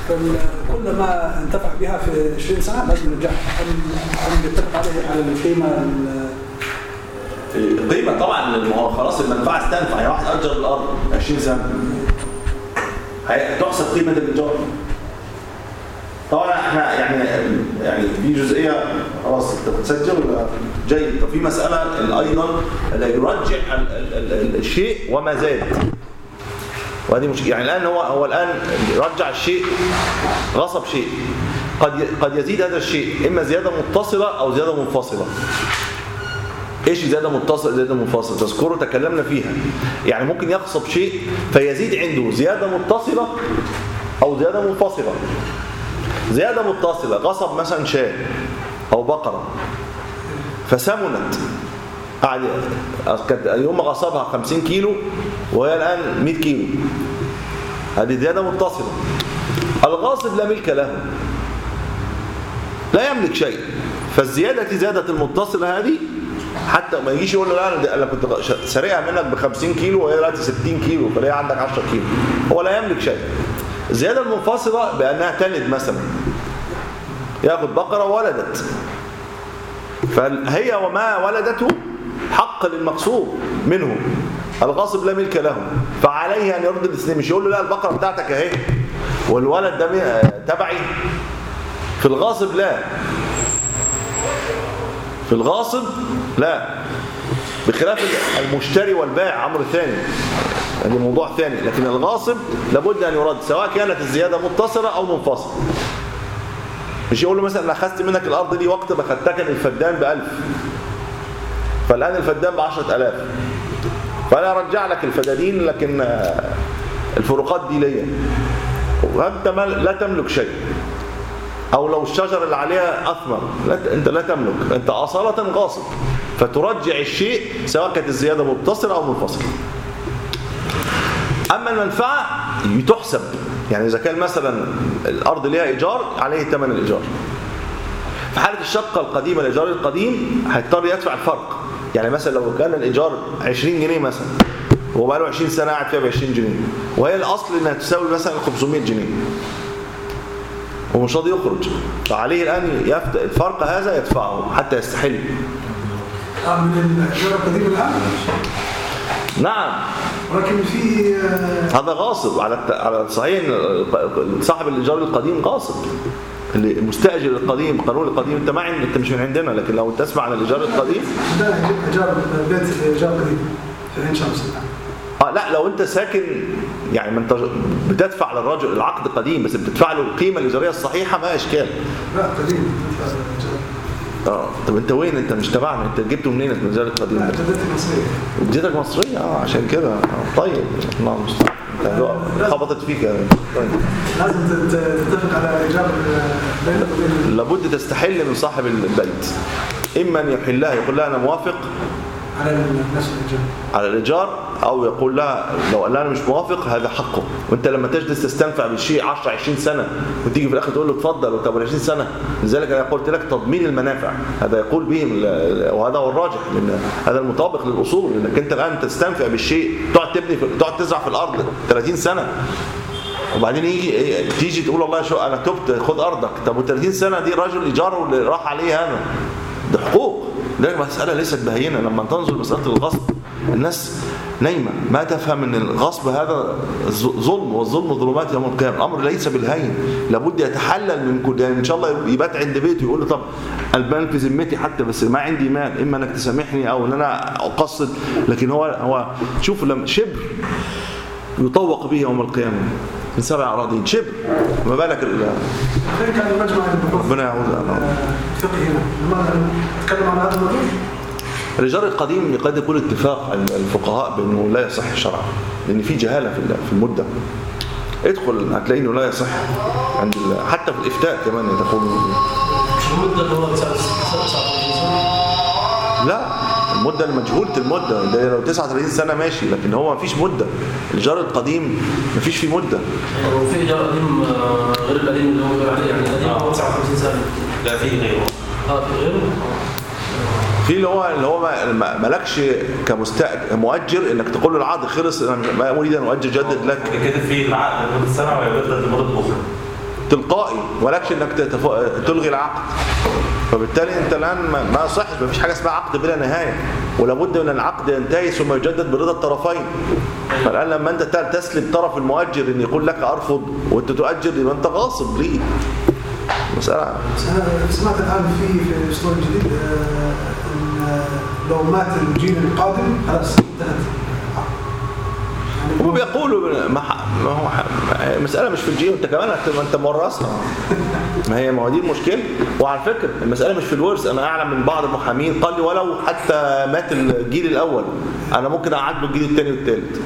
كل ما انتفع بها في 20 سنه لازم يرجعها ام ام يتفق عليه على القيمه ال- قيمة طبعا ما هو خلاص المنفعة استنفع يعني واحد أجر الأرض 20 سنة هي- تحسب قيمة الإيجار طبعا احنا يعني يعني في جزئية خلاص انت بتسجل ولا جيد طب في مسألة أيضا اللي يرجح ال- ال- ال- الشيء وما زاد وهذه مش يعني الآن هو هو الآن رجع الشيء غصب شيء قد ي- قد يزيد هذا الشيء إما زيادة متصلة أو زيادة منفصلة ايش زياده متصل زياده منفصل تذكروا تكلمنا فيها يعني ممكن يغصب شيء فيزيد عنده زياده متصله او زياده منفصله زياده متصله غصب مثلا شاة او بقره فسمنت قعد كانت يوم ما غصبها 50 كيلو وهي الان 100 كيلو هذه زياده متصله الغاصب لا ملك له لا يملك شيء فالزيادة زيادة المتصلة هذه حتى ما يجيش يقول له لا انا انا كنت ش- سارقها منك ب 50 كيلو وهي دلوقتي 60 كيلو فليه عندك 10 كيلو هو لا يملك شيء الزيادة المنفصلة بأنها تلد مثلا ياخد بقرة ولدت فهي وما ولدته حق للمقصود منه الغاصب لا ملك له فعليه ان يرد الاثنين مش يقول له لا البقره بتاعتك اهي والولد ده مي- تبعي في الغاصب لا في الغاصب لا بخلاف المشتري والبائع امر ثاني هذا موضوع ثاني لكن الغاصب لابد ان يرد سواء كانت الزياده متصله او منفصله مش يقول له مثلا انا اخذت منك الارض دي وقت ما خدتها كان الفدان ب 1000 فالان الفدان ب 10000 فانا ارجع لك الفدادين لكن آه، الفروقات دي ليا وانت ما- لا تملك شيء او لو الشجر اللي عليها اثمر لا ت- انت لا تملك انت اصاله غاصب فترجع الشيء سواء كانت الزياده متصله او منفصله اما المنفعه تحسب يعني اذا كان مثلا الارض ليها ايجار عليه ثمن الايجار في حاله الشقه القديمه الايجار القديم هيضطر يدفع الفرق يعني مثلا لو كان الايجار 20 جنيه مثلا هو بقى له 20 سنه قاعد فيها ب 20 جنيه وهي الاصل انها تساوي مثلا 500 جنيه ومش راضي يخرج فعليه الان يفت... الفرق هذا يدفعه حتى يستحل آه، من الايجار القديم الان نعم ولكن في آه، هذا غاصب على الت... على صحيح إن صاحب الايجار القديم غاصب اللي مستاجر القديم القانون القديم انت ما عند... انت مش من عندنا لكن لو تسمع عن الايجار القديم ده ايجار بيت ايجار قديم في عين شمس الان اه لا لو انت ساكن يعني ما انت بتدفع للرجل العقد قديم بس بتدفع له القيمه الايجاريه الصحيحه ما اشكال لا قديم بيدفع إيجار. اه طب انت وين انت مش تبعنا انت جبته منين الايجار القديم لا ده جدتي مصريه جدتك مصريه اه عشان كده آه طيب الله المستعان انت خبطت فيك يا طيب لازم تت- تتفق على ايجار آه، بينك وبين لابد تستحل من صاحب البيت اما ان يحلها يقول لها انا موافق على نفس الايجار على الايجار او يقول لها لو قال لها انا مش موافق هذا حقه وانت لما تجلس تستنفع بالشيء 10 20 سنه وتيجي في الاخر تقول له اتفضل طب 20 سنه لذلك انا قلت لك تضمين المنافع هذا يقول به ال- وهذا هو الراجح لان هذا المطابق للاصول لانك انت الان تستنفع بالشيء تقعد تبني في تقعد تزرع في الارض 30 سنه وبعدين يجي تيجي تقول والله شو انا تبت خد ارضك طب و30 سنه دي الراجل ايجاره اللي راح عليه هذا ده حقوق ده مساله ليست بهينه لما تنظر مساله الغصب الناس نايمه ما تفهم ان الغصب هذا ظ- ظلم والظلم ظلمات يوم القيامه الامر ليس بالهين لابد يتحلل من كل يعني ان شاء الله يبات عند بيته يقول له طب المال في ذمتي حتى بس ما عندي مال اما انك تسامحني او ان انا اقصد لكن هو هو شوف لما شبر يطوق به يوم القيامة من سبع أراضين شبر ما بالك ال- فين كان المجمع البحوث ربنا يعوض الفقهي هنا لما نتكلم عن هذا الموضوع الرجال القديم قد يكون اتفاق الفقهاء بأنه لا يصح شرعا لأن في جهالة في في المدة ادخل هتلاقي انه لا يصح عند ال- حتى في الافتاء كمان يقول مش المدة اللي هو 39 سنة لا المده المجهوله المده ده لو 39 سنه ماشي لكن هو ما فيش مده الجار القديم ما فيش فيه مده وفي إيجار قديم آه، غير القديم اللي هو بيقول عليه يعني القديم هو 59 سنة لا في غيره اه في غيره في اللي هو اللي هو ما- ما- مالكش كمستأجر مؤجر انك تقول له العقد خلص انا ما اريد ان اؤجر جدد لك كده في العقد لمده سنه ويبدل لمده اخرى تلقائي ولكش انك تتف- تلغي العقد فبالتالي انت الان ما ما صحش ما فيش حاجه اسمها عقد بلا نهايه ولابد من العقد ينتهي ثم يجدد برضا الطرفين فالان لما انت تسلم طرف المؤجر ان يقول لك ارفض وانت تؤجر يبقى انت غاصب ليه مساله بس انا سمعت الان في في الاسطول الجديد آه، ان آه، لو مات الجيل القادم خلاص انتهت هم بيقولوا ما, ح- ما هو ح- المسألة مش في الجي وانت كمان هت- ما انت مورثها ما هي ما هو دي المشكلة وعلى فكرة المسألة مش في الورث انا اعلم من بعض المحامين قال لي ولو حتى مات الجيل الاول انا ممكن اعاد له الجيل الثاني والثالث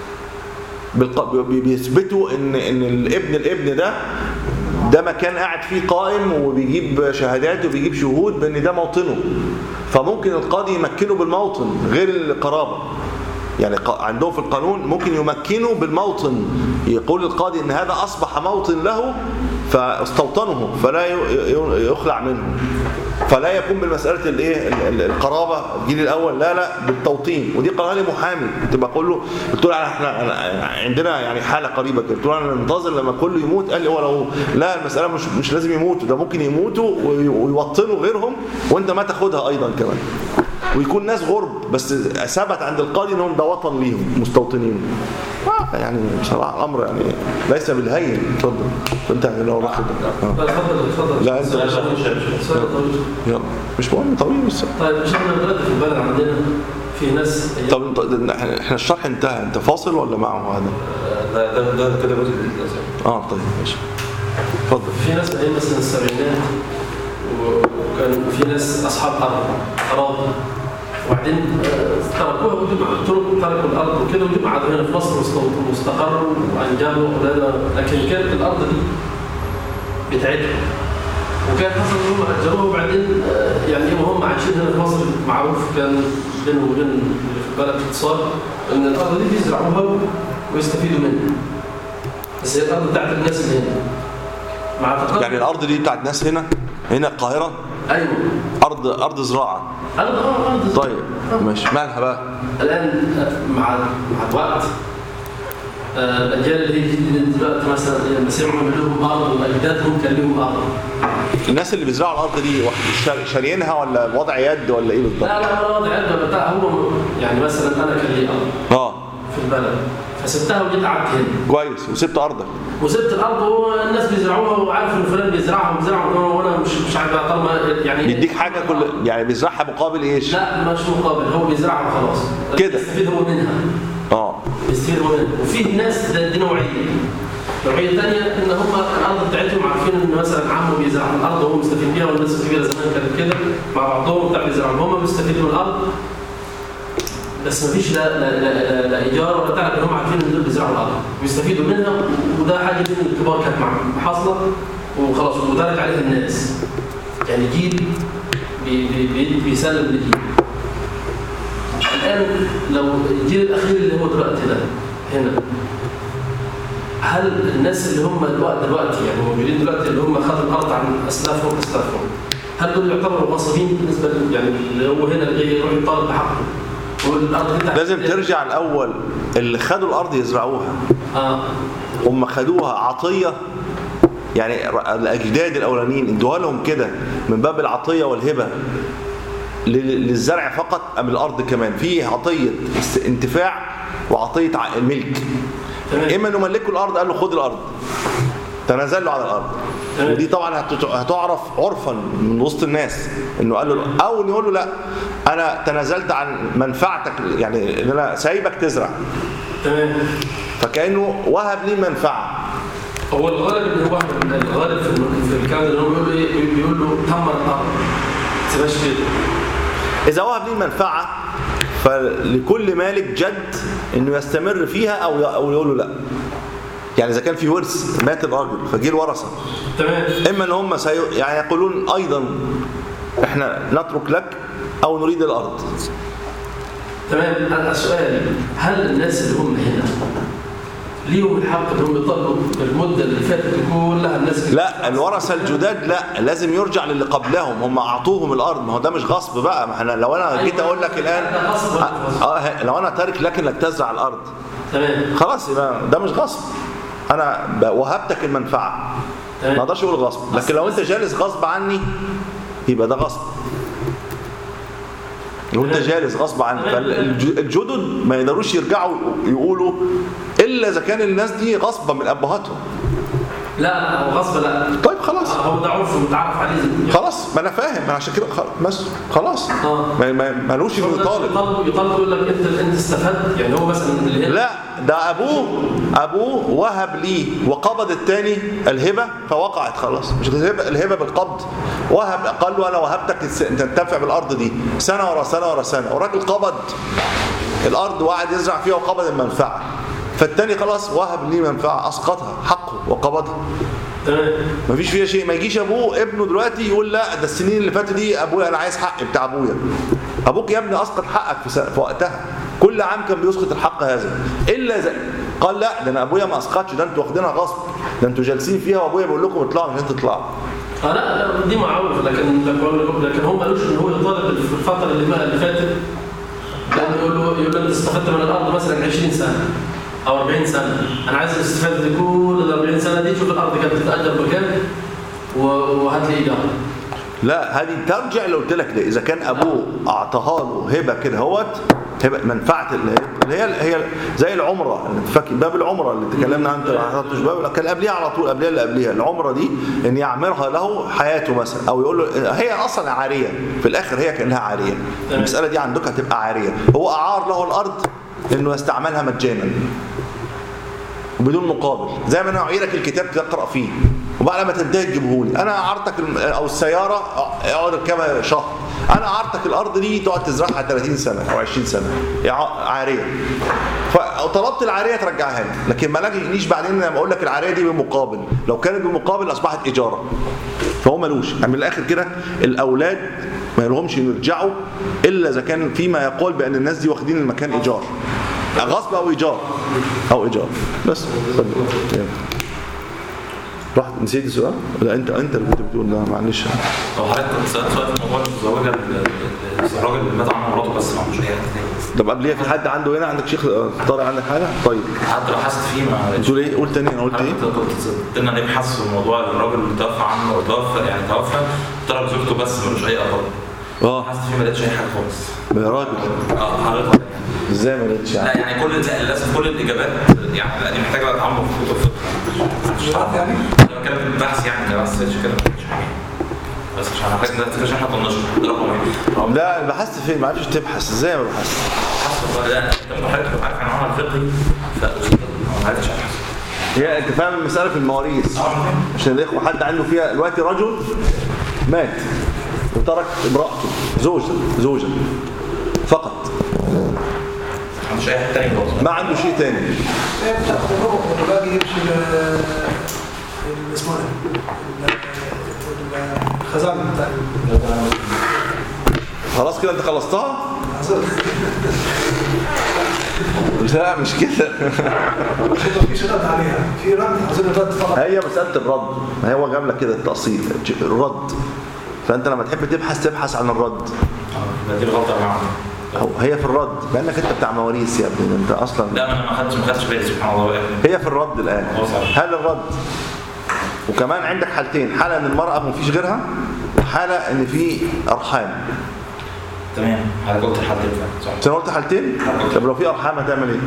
بالق- بي- بيثبتوا ان ان الابن الابن ده ده مكان قاعد فيه قائم وبيجيب شهادات وبيجيب شهود بان ده موطنه فممكن القاضي يمكنه بالموطن غير القرابه يعني ق- عندهم في القانون ممكن يمكنوا بالموطن يقول القاضي ان هذا اصبح موطن له فاستوطنه فلا ي- ي- يخلع منه فلا يكون بالمساله الايه ال- ال- القرابه الجيل الاول لا لا بالتوطين ودي قالها لي محامي كنت بقول له قلت له احنا أنا- عندنا يعني حاله قريبه كده قلت له انا ننتظر لما كله يموت قال لي هو لو لا المساله مش مش لازم يموتوا ده ممكن يموتوا وي- ويوطنوا غيرهم وانت ما تاخدها ايضا كمان ويكون ناس غرب بس ثبت عند القاضي انهم ده وطن ليهم مستوطنين آه، يعني بصراحه الامر يعني ليس بالهين اتفضل انت يعني لو رحت آه. لا اتفضل اتفضل لا، أنت سؤال مش- طويل. سؤال طويل. يلا مش مهم طويل بس طيب مش احنا دلوقتي في البلد عندنا في ناس طب انت احنا إحنا الشرح انتهى انت فاصل ولا معه هذا؟ ده ده ده كده جزء جديد أصلاً. اه طيب ماشي اتفضل في ناس ايام مثلا السبعينات وكان في ناس اصحاب ارض اراضي وبعدين آه، تركوها وجم تركوا تركوا الارض وكده وجم قعدوا هنا في مصر واستو- واستقروا وانجبوا اولادها لكن كانت الارض دي بتاعتهم وكان حصل ان هم اجروها وبعدين آه، يعني هم هم عايشين هنا في مصر معروف كان بينهم وبين اللي في البلد اتصال ان الارض دي بيزرعوها ويستفيدوا منها بس هي الارض بتاعت الناس اللي هنا مع تقدم يعني الارض دي بتاعت ناس هنا هنا القاهره ايوه ارض ارض زراعه ارض اه ارض طيب ماشي مالها بقى؟ الان آه، مع مع الوقت آه، الاجيال اللي هي جديدة دلوقتي مثلا لما سمعوا ان لهم ارض واجدادهم كان لهم ارض الناس اللي بيزرعوا الارض دي واحد شار- شاريينها ولا وضع يد ولا ايه بالظبط؟ لا لا ولا وضع عدة بتاع هو يعني مثلا انا كان لي ارض اه في البلد فسبتها وجيت قعدت هنا كويس وسبت ارضك وسبت الارض وهو الناس بيزرعوها وعارف ان فلان بيزرعها وبيزرعها وانا مش مش عارف بقى طالما يعني بيديك حاجه كل يعني بيزرعها مقابل ايش؟ لا مش مقابل هو بيزرعها خلاص كده. يستفيد هو منها اه يستفيد هو منها وفي ناس ده- دي نوعيه نوعيه ثانيه ان هم الارض بتاعتهم عارفين ان مثلا عمه بيزرع الارض وهو مستفيد بيها والناس الكبيره زمان كانت كده مع بعضهم بتاع بيزرعوا هم بيستفيدوا من الارض بس ما فيش لا لا لا, لا, لا ايجار ولا بتاع لكن هم عارفين ان دول بيزرعوا الارض ويستفيدوا منها وده حاجه من الكبار كانت مع- حاصله وخلاص ودرج عليها الناس يعني جيل بي بي بي بيسلم لجيل الان لو الجيل الاخير اللي هو دلوقتي ده هنا هل الناس اللي هم دلوقتي دلوقتي يعني موجودين دلوقتي اللي هم خدوا الارض عن اسلافهم اسلافهم هل دول يعتبروا غاصبين بالنسبه ل- يعني اللي هو هنا اللي جاي يروح يطالب بحقه والارض دي بتاعت- لازم ترجع الاول اللي خدوا الارض يزرعوها اه هم خدوها عطيه يعني الاجداد الاولانيين ادوها لهم كده من باب العطيه والهبه لل- للزرع فقط ام الارض كمان في عطيه است- انتفاع وعطيه ع- ملك تمام اما انه ملكوا الارض قال له خد الارض تنازل له على الارض تمام. ودي طبعا هت- هتعرف عرفا من وسط الناس انه قال له او إنه يقول له لا انا تنازلت عن منفعتك يعني ان انا سايبك تزرع تمام فكانه وهب لي منفعه هو الغالب ان هو الغالب في الم- في الكلام ده ان هو بيقول له ايه بيقول له تمر الارض ما تسيبهاش كده إذا وهب لي منفعة فلكل مالك جد إنه يستمر فيها أو أو يقول له لا. يعني إذا كان في ورث مات الراجل فجه الورثة تمام إما إن هم سي... يعني يقولون أيضا إحنا نترك لك أو نريد الأرض. تمام انا سؤالي هل الناس اللي هم هنا ليهم الحق انهم يطالبوا بالمده اللي فاتت دي كلها الناس اللي لا الورثة الجداد لا لازم يرجع للي قبلهم هم أعطوهم الأرض ما هو ده مش غصب بقى ما احنا لو أنا جيت أقول لك الآن ده غصب ولا غصب؟ آه لو أنا تارك لك إنك تزرع الأرض تمام خلاص يبقى ده مش غصب انا ب- وهبتك المنفعه تمام. ما اقدرش اقول غصب لكن لو انت جالس غصب عني يبقى ده غصب لو انت تمام. جالس غصب عنك تمام. فالجدد ما يقدروش يرجعوا يقولوا الا اذا كان الناس دي غصبا من ابهاتهم لا لا هو غصب لا طيب خلاص هو ده عرف متعارف عليه خلاص ما انا فاهم انا عشان كده خ- بس خلاص اه. ما- ما- مالوش انه يطالب يطالب يطالب يقول لك انت انت استفدت يعني هو مثلا اللي هنا لا ده ابوه ابوه وهب ليه وقبض الثاني الهبه فوقعت خلاص مش الهبه الهبه بالقبض وهب قال له انا وهبتك الس- انت تنتفع بالارض دي سنه ورا سنه ورا سنه والراجل قبض الارض وقعد يزرع فيها وقبض المنفعه فالتاني خلاص وهب ليه منفعه اسقطها حقه وقبضها تمام مفيش فيها شيء ما يجيش ابوه ابنه دلوقتي يقول لا ده السنين اللي فاتت دي ابويا انا عايز حقي بتاع ابويا ابوك يا ابني اسقط حقك في, سنة في وقتها كل عام كان بيسقط الحق هذا الا اذا قال لا ده انا ابويا ما اسقطش ده انتوا واخدينها غصب ده انتوا جالسين فيها وابويا بيقول لكم اطلعوا مش انتوا تطلعوا اه لا لا دي معروف لكن لكن لكن هو مالوش ان هو يطالب في الفتره اللي بقى اللي فاتت لانه يقول له يقول له انت استفدت من الارض مثلا 20 سنه او 40 سنه انا عايز الاستفاده دي كل ال 40 سنه دي شوف الارض كانت بتتاجر بكام و- وهات لي ايجار لا هذه ترجع اللي قلت لك ده اذا كان ابوه اعطاها له هبه كده هوت هبه منفعه اللي اللي هي هي زي العمره اللي فاكر باب العمره اللي تكلمنا عنه انت ما حضرتش باب كان قبليها على طول قبليها اللي قبليها العمره دي ان يعمرها له حياته مثلا او يقول له هي اصلا عاريه في الاخر هي كانها عاريه المساله دي عندك هتبقى عاريه هو اعار له الارض انه يستعملها مجانا وبدون مقابل زي ما انا اعيرك الكتاب تقرا فيه وبعد ما تنتهي تجيبه لي انا اعرتك الم- او السياره اقعد اركبها شهر انا اعرتك الارض دي تقعد تزرعها 30 سنه او 20 سنه يع- عاريه فطلبت العاريه ترجعها لي لكن ما لاقينيش بعدين لما اقول لك العاريه دي بمقابل لو كانت بمقابل اصبحت اجاره فهو ملوش يعني من الاخر كده الاولاد ما لهمش يرجعوا الا اذا كان فيما يقول بان الناس دي واخدين المكان ايجار غصب او ايجار او ايجار بس اتفضل يلا. رحت نسيت السؤال ولا انت انت اللي كنت بتقول ده معلش لو حضرتك كنت سالت سؤال في موضوع الزواج ال- ال- الراجل اللي مات عنه مراته بس ما عندوش اي حاجه تاني طب قبليها في حد عنده هنا عندك شيخ طارق عندك حاجه طيب حتى لو حست فيه ما بتقول ايه قول تاني انا قلت ايه حضرتك كنت قلنا نبحث في موضوع الراجل اللي توفى عنه توفى يعني توفى ترك زوجته بس ملوش اي اقرب اه حاسس فيه ما لقيتش اي حاجه خالص يا راجل اه حضرتك ازاي ما لقيتش لا يعني يعني كل لا للاسف كل الاجابات يعني لا دي محتاجه بقى تعمق في كتب فقه مش عارف يعني انا بتكلم في البحث يعني كده بس كده مش حاجه بس مش محتاج ده تفكرش احنا طنشنا ده رقم واحد رقم لا بحثت فين ما عرفتش تبحث ازاي ما بحثت حسب لا انت حضرتك تبقى عارف عن عمل فقهي فأصيب ما عرفتش ابحث هي انت فاهم المساله في المواريث عشان الاخوه حد عنده فيها دلوقتي رجل مات وترك امراته زوجة زوجة فقط ما عندوش اي حاجه ثانيه خالص ما عنده شيء تاني ايه بتاخد الربع والباقي يمشي ل- ال- اسمه ايه؟ ال- ال- الخزانه بتاع خلاص كده انت خلصتها الخزانة. لا مش كده شوف في رد عليها في رد عايزين الرد فقط هي مساله الرد ما هو جاب لك كده التاصيل الرد فانت لما تحب تبحث تبحث عن الرد آه، دي الغلطه اللي عملها أو هي في الرد بانك انت بتاع مواريث يا ابني انت اصلا لا ما انا ما خدتش ما خدتش بالي سبحان الله يعني هي في الرد الآن هو صحيح. هل الرد وكمان عندك حالتين حالة ان المرأة ما فيش غيرها وحالة ان في أرحام تمام حضرتك قلت الحد اللي فات صح مش انا قلت حالتين طب لو في أرحام هتعمل ايه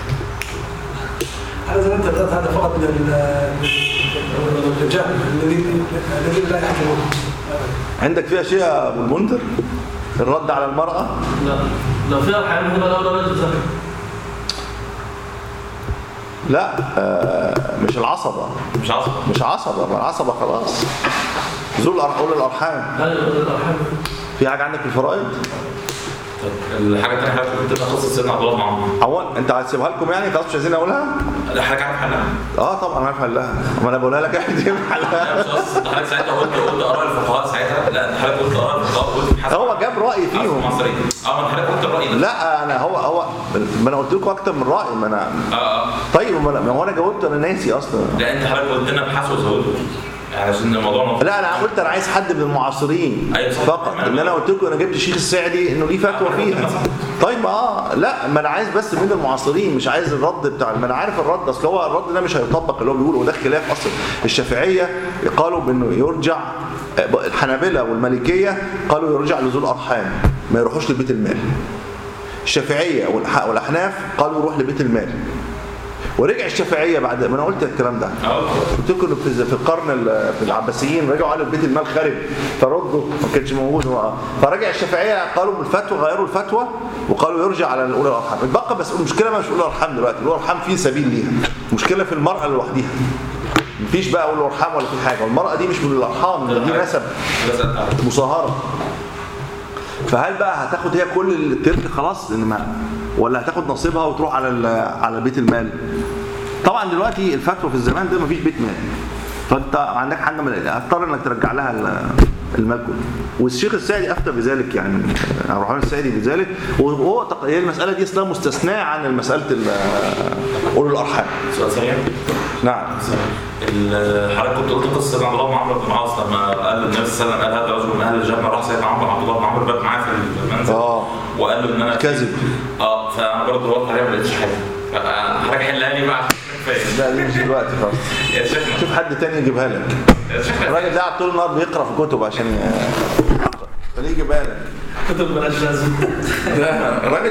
هذا زي ما انت بدات هذا فقط من من الرجال الذين الذين لا يحكمون عندك فيها شيء يا ابو المنذر الرد على المرأة لا لو في ارحام هنا لو رجل ذكر لا آه مش العصبة مش عاصم مش عصبة ما العصبة خلاص ذو الأر- أولي الأرحام لا الارحام في حاجة عندك في الفرائض طب الحاجه الثانيه حضرتك كنت بتبقى قصه سيدنا عبد الله بن عمرو عوان انت هتسيبها لكم يعني خلاص مش عايزين اقولها لا حضرتك عارف حلها اه طبعا عارف حلها ما انا بقولها لك احنا دي لا حلها مش قصدي انت حضرتك ساعتها قلت قلت اراء الفقهاء ساعتها لا انت حضرتك قلت اراء الفقهاء قلت حسب هو جاب رأي فيهم فيهم مصريين اه ما انت حضرتك قلت الراي ده لا انا هو هو ما انا قلت لكم اكتر من راي ما انا اه اه طيب ما أنا- ما هو انا جاوبت انا ناسي اصلا لا انت حضرتك قلت لنا ابحثوا وزودوا يعني عشان الموضوع مفتوح. لا انا قلت انا عايز حد من المعاصرين أيوة صح. فقط ان انا قلت لكم انا جبت الشيخ السعدي انه ليه فتوى فيها طيب اه لا ما انا عايز بس من المعاصرين مش عايز الرد بتاع ما انا عارف الرد اصل هو الرد ده مش هيطبق اللي هو بيقوله وده خلاف اصلا الشافعيه قالوا بانه يرجع الحنابلة والمالكيه قالوا يرجع لذو الارحام ما يروحوش لبيت المال الشافعيه والأح- والاحناف قالوا يروح لبيت المال ورجع الشافعيه بعد ما انا قلت الكلام ده اه قلت لكم إنه في في القرن ال- في العباسيين رجعوا قالوا بيت المال خرب فردوا ما كانش موجود هو فرجع الشافعيه قالوا بالفتوى غيروا الفتوى وقالوا يرجع على الاولى الارحام اتبقى بس المشكله ما مش اولى الارحام دلوقتي الاولى الارحام في سبيل ليها المشكله في المراه لوحدها مفيش بقى اولى ارحام ولا في حاجه والمراه دي مش من الارحام دي نسب بس أنت- مصاهره فهل بقى هتاخد هي كل التلت خلاص لان ما ولا هتاخد نصيبها وتروح على ال- على بيت المال طبعا دلوقتي الفتوى في الزمان ده مفيش بيت مال فانت عندك حد من هتضطر انك ترجع لها ال- المال كله والشيخ السعدي افتى بذلك يعني عبد الرحمن السعدي بذلك وهو تق- هي المساله دي اصلا مستثناه عن مساله ال- اولو الارحام سؤال سريع نعم ال- حضرتك كنت قلت قصه سيدنا عبد الله بن عمرو بن العاص لما قال النبي صلى الله عليه وسلم قال هذا رجل من اهل الجنه راح سيدنا عمرو عبد الله بن عمرو بات معاه في المنزل اه وقال له ان انا كذب اه فانا برضه دورت عليها ما لقيتش حاجه حضرتك حلها لي بقى عشان كفايه لا دي مش دلوقتي خلاص يا شيخنا شوف حد تاني يجيبها لك يا شيخنا الراجل ده قاعد طول النهار بيقرا في كتب عشان ي- خليه يجيبها لك كتب مالهاش لازمه الراجل